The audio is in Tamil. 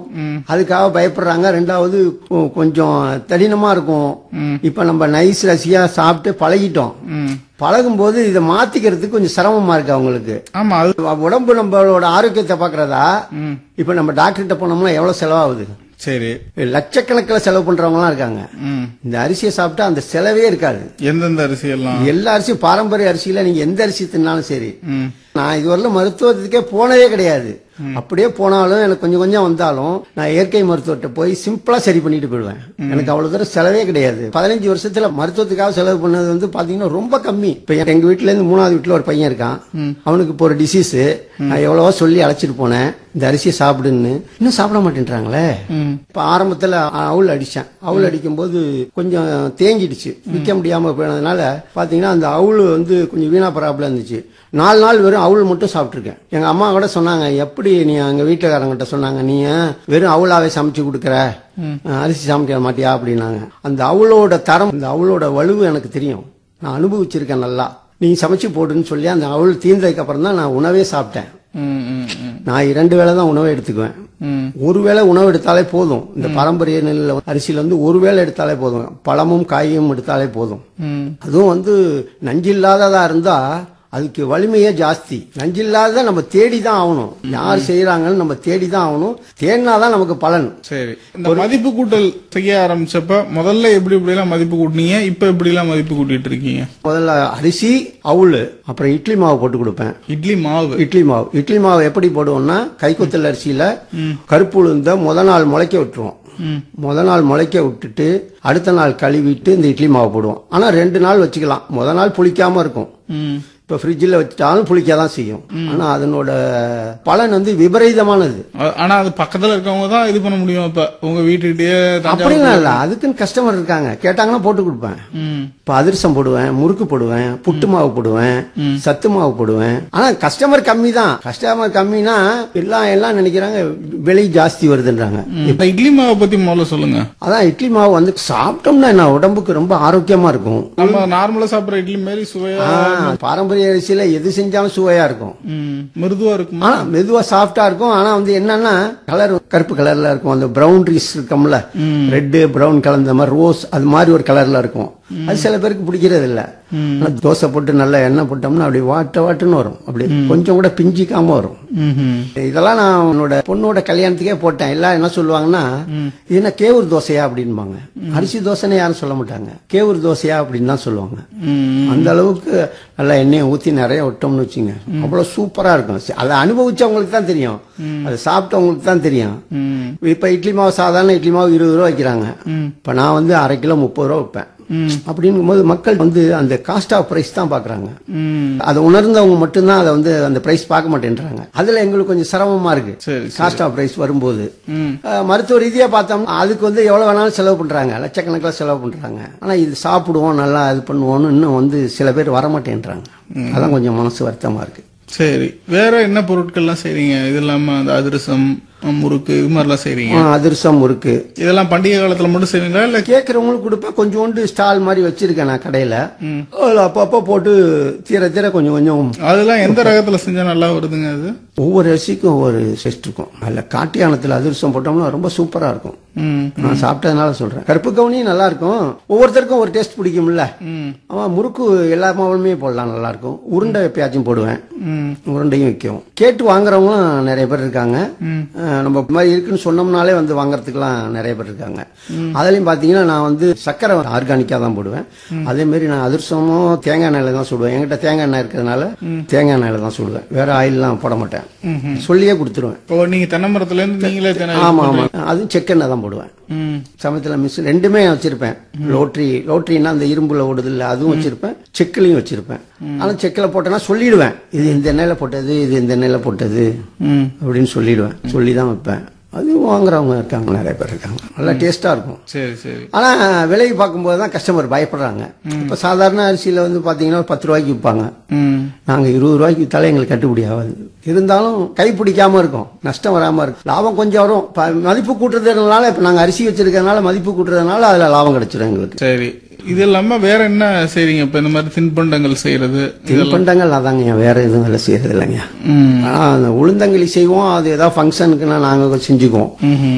அதுக்காக பயப்படுறாங்க ரெண்டாவது கொ- கொஞ்சம் தடினமா இருக்கும் இப்ப நம்ம நைஸ் ரசியா சாப்பிட்டு பழகிட்டோம் ம். பழகும்போது இதை மாத்திக்கிறதுக்கு கொஞ்சம் சிரமமா இருக்கு அவங்களுக்கு ஆமா அது உடம்பு நம்மளோட ஆரோக்கியத்தை பாக்குறதா இப்ப நம்ம டாக்டர்கிட்ட போனோம்னா எவ்வளவு செலவாகுது சரி லட்சக்கணக்கில் செலவு பண்றவங்கலாம் இருக்காங்க ம். இந்த அரிசியை சாப்பிட்டா அந்த செலவே இருக்காது எந்தெந்த அரிசி எல்லாம் எல்லா அரிசியும் பாரம்பரிய அரிசியில நீங்க எந்த அரிசி தின்னாலும் சரி ம். நான் இதுவரையிலும் மருத்துவத்துக்கே போனதே கிடையாது அப்படியே போனாலும் எனக்கு கொஞ்சம் கொஞ்சம் வந்தாலும் நான் இயற்கை மருத்துவர்கிட்ட போய் சிம்பிளா சரி பண்ணிட்டு போயிடுவேன் எனக்கு அவ்வளவு தூரம் செலவே கிடையாது பதினஞ்சு வருஷத்துல மருத்துவத்துக்காக செலவு பண்ணது வந்து பாத்தீங்கன்னா ரொம்ப கம்மி இப்ப எங்க வீட்டுல இருந்து மூணாவது வீட்டுல ஒரு பையன் இருக்கான் அவனுக்கு இப்போ ஒரு டிசீஸ் நான் எவ்வளவோ சொல்லி அழைச்சிட்டு போனேன் இந்த அரிசியை சாப்பிடுன்னு இன்னும் சாப்பிட மாட்டேன்றாங்களே இப்ப ஆரம்பத்துல அவுள் அடிச்சேன் அவுள் அடிக்கும் போது கொஞ்சம் தேங்கிடுச்சு விற்க முடியாம போனதுனால பாத்தீங்கன்னா அந்த அவுள் வந்து கொஞ்சம் வீணா ப்ராப்ளம் இருந்துச்சு நாலு நாள் வெறும் அவுள் மட்டும் சாப்பிட்டுருக்கேன் எங்க அம்மா கூட சொன்னாங்க எப்படி நீ அங்க வீட்டுக்காரங்கிட்ட சொன்னாங்க நீ ஏன் வெறும் அவுளாவே சமைச்சு கொடுக்குற அரிசி சமைக்க மாட்டியா அப்படின்னாங்க அந்த அவுளோட தரம் அந்த அவுளோட வலுவு எனக்கு தெரியும் நான் அனுபவிச்சிருக்கேன் நல்லா நீ சமைச்சு போடுன்னு சொல்லி அந்த அவுள் தீர்ந்ததுக்கு அப்புறம் தான் நான் உணவே சாப்பிட்டேன் ம், ம், ம். நான் இரண்டு வேளை தான் உணவை எடுத்துக்குவேன் ம். ஒரு வேளை உணவு எடுத்தாலே போதும் இந்த பாரம்பரிய நெல் அரிசியில வந்து ஒரு வேளை எடுத்தாலே போதும் பழமும் காயும் எடுத்தாலே போதும் ம். அதுவும் வந்து நஞ்சில்லாததா இருந்தா அதுக்கு வலிமையே ஜாஸ்தி நஞ்சில்லாத நம்ம தேடி தான் ஆகணும் யார் செய்யறாங்கன்னு நம்ம தேடி தான் ஆகணும் தேடினாதான் நமக்கு பலன் சரி இந்த மதிப்பு கூட்டல் செய்ய ஆரம்பிச்சப்ப முதல்ல எப்படி இப்படி எல்லாம் மதிப்பு கூட்டினீங்க இப்ப எப்படி எல்லாம் மதிப்பு கூட்டிட்டு இருக்கீங்க முதல்ல அரிசி அவுள் அப்புறம் இட்லி மாவு போட்டு கொடுப்பேன் இட்லி மாவு இட்லி மாவு இட்லி மாவு எப்படி போடுவோம்னா கைக்குத்தல் அரிசியில கருப்பு உளுந்த முத நாள் முளைக்க விட்டுருவோம் முத நாள் முளைக்க விட்டுட்டு அடுத்த நாள் கழுவிட்டு இந்த இட்லி மாவு போடுவோம் ஆனா ரெண்டு நாள் வச்சுக்கலாம் முத நாள் புளிக்காம இருக்கும் ம். இப்ப ஃப்ரிட்ஜில் வச்சுட்டாலும் புளிக்கதான் செய்யும் ஆனா அதனோட பலன் வந்து விபரீதமானது ஆ- ஆனா அது பக்கத்துல இருக்கவங்க தான் இது பண்ண முடியும் இப்ப உங்க வீட்டுக்கிட்டயே தஞ்சாவூர் அப்படிலாம் இல்ல அதுக்குன்னு கஸ்டமர் இருக்காங்க கேட்டாங்கன்னா போட்டு கொடுப்பேன் ம். இப்ப அதிரசம் போடுவேன் முறுக்கு போடுவேன் புட்டு மாவு போடுவேன் சத்து மாவு போடுவேன் ஆனா கஸ்டமர் கம்மி தான் கஸ்டமர் கம்மினா எல்லாம் எல்லாம் நினைக்கிறாங்க விலை ஜாஸ்தி வருதுன்றாங்க இப்ப இட்லி மாவை பத்தி முதல்ல சொல்லுங்க அதான் இட்லி மாவு வந்து சாப்பிட்டோம்னா என்ன உடம்புக்கு ரொம்ப ஆரோக்கியமா இருக்கும் நம்ம நார்மலா சாப்பிடுற இட்லி மாதிரி சுவையா ஆ, பாரம்பரிய அரிசியில எது செஞ்சாலும் சுவையா இருக்கும் ம். மிருதுவா இருக்குமா ஆனா மெதுவா சாஃப்டா இருக்கும் ஆனா வந்து என்னன்னா கலர் கருப்பு கலர்ல இருக்கும் அந்த பிரவுன் ரீஸ் இருக்கும்ல ரெட் பிரவுன் கலந்த மாதிரி ரோஸ் அது மாதிரி ஒரு கலர்ல இருக்கும் அது சில பேருக்கு பிடிக்கிறது இல்ல ஆனா தோசை போட்டு நல்ல எண்ணெய் போட்டோம்னா அப்படி வாட்ட வாட்டுன்னு வரும் அப்படி கொஞ்சம் கூட பிஞ்சிக்காம வரும் ம்ஹும். இதெல்லாம் நான் உன்னோட பொண்ணோட கல்யாணத்துக்கே போட்டேன் எல்லாம் என்ன சொல்லுவாங்கன்னா இது என்ன கேவூர் தோசையா அப்படின்பாங்க அரிசி தோசைன்னு யாரும் சொல்ல மாட்டாங்க கேவூர் தோசையா அப்படின்னு தான் சொல்லுவாங்க ம். அந்த அளவுக்கு நல்லா எண்ணெயை ஊத்தி நிறைய விட்டோம்னு வச்சுங்க அவ்வளவு சூப்பரா இருக்கும் சரி, அதை அனுபவிச்சவங்களுக்கு தான் தெரியும் அதை சாப்பிட்டவங்களுக்கு தான் தெரியும் ம். இப்ப இட்லி மாவு சாதாரண இட்லி மாவு இருபது ரூபா வைக்கிறாங்க இப்ப நான் வந்து அரை கிலோ முப்பது ரூபா வைப்பேன் அப்படிங்கும்போது மக்கள் வந்து அந்த காஸ்ட் ஆஃப் பிரைஸ் தான் பாக்குறாங்க ம். அதை உணர்ந்தவங்க மட்டும்தான் அதை வந்து அந்த பிரைஸ் பார்க்க மாட்டேன்றாங்க அதுல எங்களுக்கு கொஞ்சம் சிரமமா இருக்கு சரி, காஸ்ட் ஆஃப் பிரைஸ் வரும்போது ம். அஹ், மருத்துவ ரீதியா பார்த்தோம்னா அதுக்கு வந்து எவ்வளவு வேணாலும் செலவு பண்றாங்க லட்சக்கணக்கில் செலவு பண்றாங்க ஆனா இது சாப்பிடுவோம் நல்லா இது பண்ணுவோம்னு இன்னும் வந்து சில பேர் வர மாட்டேன்றாங்க அதான் கொஞ்சம் மனசு வருத்தமா இருக்கு சரி வேற என்ன பொருட்கள்லாம் செய்றீங்க இது இல்லாம அந்த அதிரசம் முறுக்கு இது மாதிரிலாம் செய்றீங்க அஹ், அதிரசம் இருக்கு இதெல்லாம் பண்டிகை காலத்துல மட்டும் செய்வீங்களா இல்ல கேட்கறவங்களுக்கு கொடுப்பேன் கொஞ்சோண்டு ஸ்டால் மாதிரி வச்சிருக்கேன் நான் கடையில அதுல அப்பப்போ போட்டு தீர தீர கொஞ்சம் கொஞ்சம் அதெல்லாம் எந்த ரகத்துல செஞ்சா நல்லா வருதுங்க அது ஒவ்வொரு அரிசிக்கும் ஒவ்வொரு டெஸ்ட் இருக்கும் அதுல காட்டியானத்துல அதிரசம் போட்டோம்னா ரொம்ப சூப்பரா இருக்கும் ம். நான் சாப்பிட்டதுனால சொல்றேன் கருப்பு கவுனியும் நல்லா இருக்கும் ஒவ்வொருத்தருக்கும் ஒரு டேஸ்ட் பிடிக்கும்ல ம். அவன் முறுக்கு எல்லா மாவுலுமே போடலாம் நல்லா இருக்கும் உருண்டை எப்பயாச்சும் போடுவேன் ம். உருண்டையும் வைக்கும் கேட்டு வாங்குறவங்களும் நிறைய பேர் இருக்காங்க அஹ் நம்ம இந்த மாதிரி இருக்குன்னு சொன்னோம்னாலே வந்து வாங்குறதுக்குலாம் நிறைய பேர் இருக்காங்க அதுலயும் பாத்தீங்கன்னா நான் வந்து சக்கரை ஆர்கானிக்கா தான் போடுவேன் அதே மாதிரி நான் அதிர்சமும் தேங்காய் எண்ணெயில தான் சுடுவேன் என்கிட்ட தேங்காய் எண்ணெய் இருக்கிறதுனால தேங்காய் எண்ணெயில தான் சுடுவேன் வேற ஆயில்லாம் போட மாட்டேன் சொல்லியே கொடுத்துருவேன் இப்போ நீங்க தென்னை மரத்துல இருந்து நீங்களே தென்னை ஆமா ஆமா அதுவும் செக்கெண்ணெய் தான் போடுவேன் ம். சமயத்துல மிஸ் ரெண்டுமே வச்சிருப்பேன் லோட்ரி லோட்ரின்னா அந்த இரும்புல ஓடுது இல்ல அதுவும் வச்சிருப்பேன் செக்கிலையும் வச்சிருப்பேன் ஆனா செக்கில் போட்டேன்னா சொல்லிடுவேன் இது இந்த எண்ணெயில போட்டது இது இந்த எண்ணெயில போட்டது ம். அப்படின்னு சொல்லிடுவேன் சொல்லி தான் வைப்பேன் அதுவும் வாங்குறவங்க இருக்காங்க நிறைய பேர் இருக்காங்க நல்லா டேஸ்டா இருக்கும் சரி சரி ஆனா விலை பார்க்கும்போது தான் கஸ்டமர் பயப்படுறாங்க இப்ப சாதாரண அரிசியில வந்து பாத்தீங்கன்னா ஒரு பத்து ரூபாய்க்கு விற்பாங்க ம். நாங்க இருபது ரூபாய்க்கு வித்தாலே எங்களுக்கு கட்டுப்படி ஆகாது இருந்தாலும் கை பிடிக்காம இருக்கும் நஷ்டம் வராம இருக்கும் லாபம் கொஞ்சம் வரும் ப- மதிப்பு கூட்டுறதுனால இப்ப நாங்க அரிசி வச்சிருக்கறதுனால மதிப்பு கூட்டுறதுனால அதுல லாபம் கிடைச்சிடும் எங்களுக்கு சரி இது இல்லாம வேற என்ன செய்றீங்க இப்ப இந்த மாதிரி தின்பண்டங்கள் செய்யறது தின்பண்டங்கள் அதாங்க வேற எதுவும் வேலை செய்யறது இல்லைங்க ம். ஆனா அந்த உளுந்தங்களி செய்வோம் அது ஏதாவது ஃபங்க்ஷனுக்குன்னா நாங்க செஞ்சுக்குவோம் ம்ஹும்.